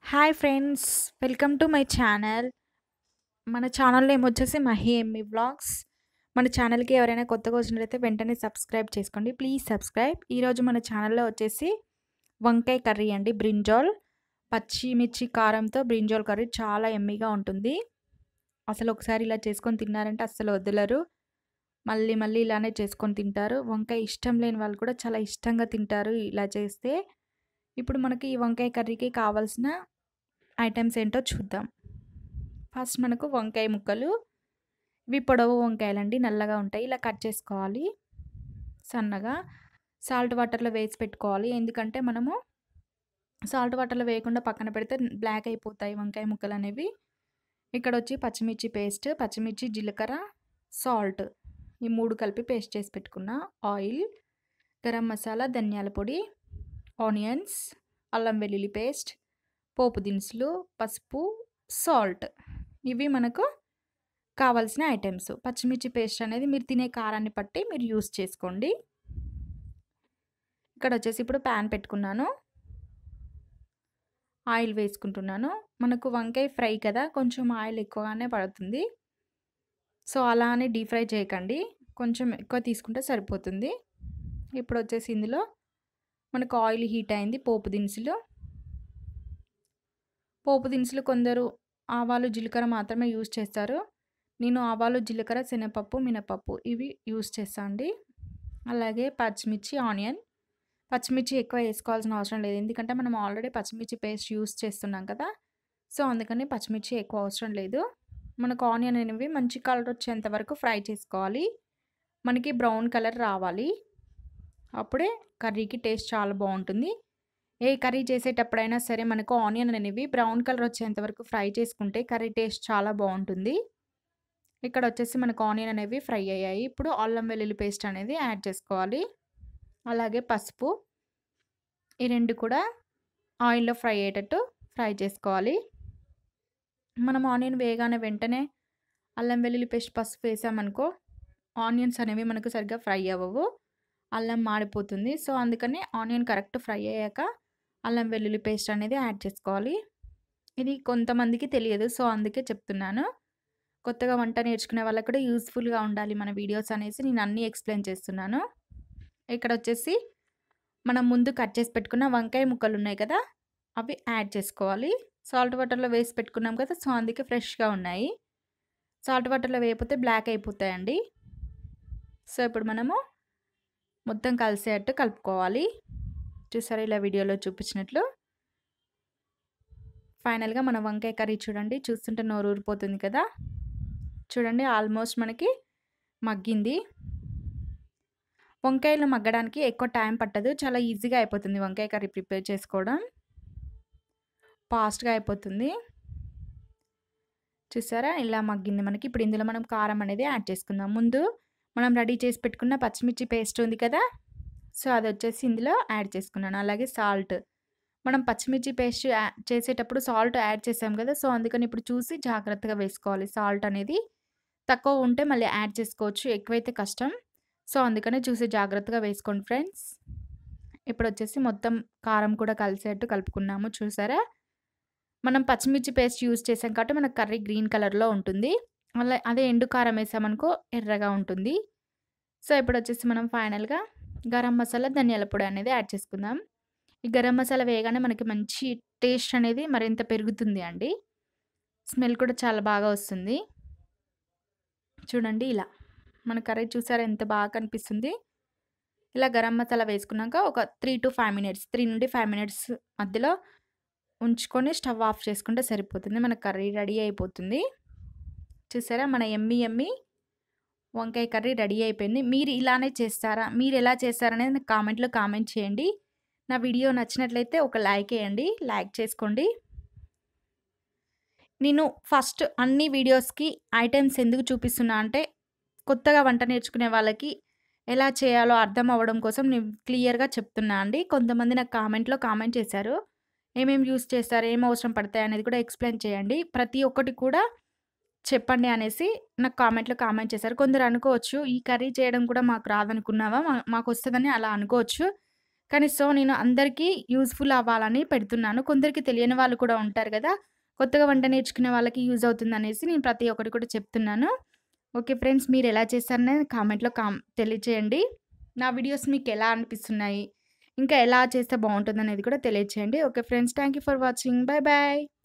Hi friends welcome to my channel మన channel name వచ్చేసి మహి ఎమ్మి blogs మన ఛానల్కి ఎవరైనా కొత్తగా వచ్చినట్లయితే వెంటనే సబ్స్క్రైబ్ చేసుకోండి ప్లీజ్ సబ్స్క్రైబ్ ఈరోజు మన ఛానల్లో వచ్చేసి వంకాయ కర్రీ అండి బ్రింజాల్ పచ్చిమిర్చి కారంతో బ్రింజాల్ కర్రీ చాలా ఎమ్మీగా ఉంటుంది అసలు ఒకసారి ఇలా చేసుకొని తిన్నారంటే అస్సలు వదలరు మళ్ళీ మళ్ళీ ఇలానే చేసుకొని తింటారు వంకాయ ఇష్టం లేని వాళ్ళు కూడా చాలా ఇష్టంగా తింటారు ఇలా చేస్తే ఇప్పుడు మనకి ఈ వంకాయ కర్రీకి కావాల్సిన ఐటమ్స్ ఏంటో చూద్దాం ఫస్ట్ మనకు వంకాయ ముక్కలు ఇవి పొడవు వంకాయలండి నల్లగా ఉంటాయి ఇలా కట్ చేసుకోవాలి సన్నగా సాల్ట్ వాటర్లో వేసి పెట్టుకోవాలి ఎందుకంటే మనము సాల్ట్ వాటర్లో వేయకుండా పక్కన పెడితే బ్లాక్ అయిపోతాయి వంకాయ ముక్కలు అనేవి ఇక్కడ వచ్చి పచ్చిమిర్చి పేస్ట్ పచ్చిమిర్చి జీలకర్ర సాల్ట్ ఈ మూడు కలిపి పేస్ట్ చేసి పెట్టుకున్న ఆయిల్ గరం మసాలా ధనియాల పొడి ఆనియన్స్ అల్లం వెల్లుల్లి పేస్ట్ పోపు దినుసులు పసుపు సాల్ట్ ఇవి మనకు కావాల్సిన ఐటమ్స్ పచ్చిమిర్చి పేస్ట్ అనేది మీరు తినే కారాన్ని బట్టి మీరు యూస్ చేసుకోండి ఇక్కడ వచ్చేసి ఇప్పుడు ప్యాన్ పెట్టుకున్నాను ఆయిల్ వేసుకుంటున్నాను మనకు వంకాయ ఫ్రై కదా కొంచెం ఆయిల్ ఎక్కువగానే పడుతుంది సో అలా అని డీప్ ఫ్రై చేయకండి కొంచెం ఎక్కువ తీసుకుంటే సరిపోతుంది ఇప్పుడు వచ్చేసి ఇందులో మనకు ఆయిల్ హీట్ అయింది పోపు దినుసులు పోపు దినుసులు కొందరు ఆవాలు జీలకర్ర మాత్రమే యూజ్ చేస్తారు నేను ఆవాలు జీలకర్ర శనగపప్పు మినపప్పు ఇవి యూజ్ చేస్తాను అండి అలాగే పచ్చిమిర్చి ఆనియన్ పచ్చిమిర్చి ఎక్కువ వేసుకోవాల్సిన అవసరం లేదు ఎందుకంటే మనం ఆల్రెడీ పచ్చిమిర్చి పేస్ట్ యూజ్ చేస్తున్నాం కదా సో అందుకని పచ్చిమిర్చి ఎక్కువ అవసరం లేదు మనకు ఆనియన్ అనేవి మంచి కలర్ వచ్చేంత వరకు ఫ్రై చేసుకోవాలి మనకి బ్రౌన్ కలర్ రావాలి అప్పుడే కర్రీకి టేస్ట్ చాలా బాగుంటుంది ఏ కర్రీ చేసేటప్పుడైనా సరే మనకు ఆనియన్ అనేవి బ్రౌన్ కలర్ వచ్చేంత వరకు ఫ్రై చేసుకుంటే కర్రీ టేస్ట్ చాలా బాగుంటుంది ఇక్కడ వచ్చేసి మనకు ఆనియన్ అనేవి ఫ్రై అయ్యాయి ఇప్పుడు అల్లం వెల్లుల్లి పేస్ట్ అనేది యాడ్ చేసుకోవాలి అలాగే పసుపు ఈ రెండు కూడా ఆయిల్లో ఫ్రై అయ్యేటట్టు ఫ్రై చేసుకోవాలి మనం ఆనియన్ వేయగానే వెంటనే అల్లం వెల్లుల్లి పేస్ట్ పసుపు వేసామనుకో ఆనియన్స్ అనేవి మనకు సరిగ్గా ఫ్రై అవ్వవు అల్లం మాడిపోతుంది సో అందుకని ఆనియన్ కరెక్ట్ ఫ్రై అయ్యాక అల్లం వెల్లుల్లి పేస్ట్ అనేది యాడ్ చేసుకోవాలి ఇది కొంతమందికి తెలియదు సో అందుకే చెప్తున్నాను కొత్తగా వంట నేర్చుకునే వాళ్ళకి కూడా యూస్ఫుల్గా ఉండాలి మన వీడియోస్ అనేసి నేను అన్నీ ఎక్స్ప్లెయిన్ చేస్తున్నాను ఇక్కడ వచ్చేసి మనం ముందు కట్ చేసి పెట్టుకున్న వంకాయ ముక్కలు ఉన్నాయి కదా అవి యాడ్ చేసుకోవాలి సాల్ట్ వాటర్లో వేసి పెట్టుకున్నాం కదా సో అందుకే ఫ్రెష్గా ఉన్నాయి సాల్ట్ వాటర్లో వేయకపోతే బ్లాక్ అయిపోతాయండి సో ఇప్పుడు మనము మొత్తం కలిసేటట్టు కలుపుకోవాలి చూసారా ఇలా వీడియోలో చూపించినట్లు ఫైనల్గా మన వంకాయ కర్రీ చూడండి చూస్తుంటే నోరు ఊరిపోతుంది కదా చూడండి ఆల్మోస్ట్ మనకి మగ్గింది వంకాయలు మగ్గడానికి ఎక్కువ టైం పట్టదు చాలా ఈజీగా అయిపోతుంది వంకాయ కర్రీ ప్రిపేర్ చేసుకోవడం ఫాస్ట్గా అయిపోతుంది చూసారా ఇలా మగ్గింది మనకి ఇప్పుడు ఇందులో మనం కారం అనేది యాడ్ చేసుకుందాం ముందు మనం రెడీ చేసి పెట్టుకున్న పచ్చిమిర్చి పేస్ట్ ఉంది కదా సో అది వచ్చేసి ఇందులో యాడ్ చేసుకున్నాను అలాగే సాల్ట్ మనం పచ్చిమిర్చి పేస్ట్ చేసేటప్పుడు సాల్ట్ యాడ్ చేసాం కదా సో అందుకని ఇప్పుడు చూసి జాగ్రత్తగా వేసుకోవాలి సాల్ట్ అనేది తక్కువ ఉంటే మళ్ళీ యాడ్ చేసుకోవచ్చు ఎక్కువైతే కష్టం సో అందుకనే చూసి జాగ్రత్తగా వేసుకోండి ఫ్రెండ్స్ ఇప్పుడు వచ్చేసి మొత్తం కారం కూడా కలిసేట్టు కలుపుకున్నాము చూసారా మనం పచ్చిమిర్చి పేస్ట్ యూజ్ చేసాం కాబట్టి మనకు కర్రీ గ్రీన్ కలర్లో ఉంటుంది అలా అదే ఎండు కారం వేసామనుకో ఎర్రగా ఉంటుంది సో ఇప్పుడు వచ్చేసి మనం ఫైనల్గా గరం మసాలా ధనియాల పొడి అనేది యాడ్ చేసుకుందాం ఈ గరం మసాలా వేయగానే మనకి మంచి టేస్ట్ అనేది మరింత పెరుగుతుంది అండి స్మెల్ కూడా చాలా బాగా వస్తుంది చూడండి ఇలా మన కర్రీ చూసారా ఎంత బాగా కనిపిస్తుంది ఇలా గరం మసాలా వేసుకున్నాక ఒక three to five minutes three నుండి ఫైవ్ మినిట్స్ మధ్యలో ఉంచుకొని స్టవ్ ఆఫ్ చేసుకుంటే సరిపోతుంది మన కర్రీ రెడీ అయిపోతుంది చూసారా మన ఎమ్మి ఎమ్మి వంకాయ కర్రీ రెడీ అయిపోయింది మీరు ఇలానే చేస్తారా మీరు ఎలా చేస్తారనేది నాకు కామెంట్లో కామెంట్ చేయండి నా వీడియో నచ్చినట్లయితే ఒక లైక్ వేయండి లైక్ చేసుకోండి నేను ఫస్ట్ అన్ని వీడియోస్కి ఐటమ్స్ ఎందుకు చూపిస్తున్నా అంటే కొత్తగా వంట నేర్చుకునే వాళ్ళకి ఎలా చేయాలో అర్థం అవ్వడం కోసం నేను క్లియర్గా చెప్తున్నా అండి కొంతమంది నాకు కామెంట్లో కామెంట్ చేశారు ఏమేమి యూస్ చేస్తారు ఏం అవసరం పడతాయి అనేది కూడా ఎక్స్ప్లెయిన్ చేయండి ప్రతి ఒక్కటి కూడా చెప్పండి అనేసి నాకు కామెంట్లో కామెంట్ చేశారు కొందరు అనుకోవచ్చు ఈ కర్రీ చేయడం కూడా మాకు రాదనుకున్నావా మాకు వస్తుందని అలా అనుకోవచ్చు కానీ సో, నేను అందరికీ యూజ్‌ఫుల్ అవ్వాలని పెడుతున్నాను. కొందరికి తెలియని వాళ్ళు కూడా ఉంటారు గదా! కొత్తగా వంట నేర్చుకునే వాళ్ళకి యూజ్ అవుతుందనేసి నేను ప్రతి ఒక్కటి కూడా చెప్తున్నాను. ఓకే ఫ్రెండ్స్ మీరెలా చేశారనేది కామెంట్‌లో కామ్ తెలియచేయండి. నా వీడియోస్ మీకెలా అనిపిస్తున్నాయి? ఇంకా ఎలా చేస్తే బావుంటుందనేది కూడా తెలియచేయండి. Okay friends thank you for watching. Bye by.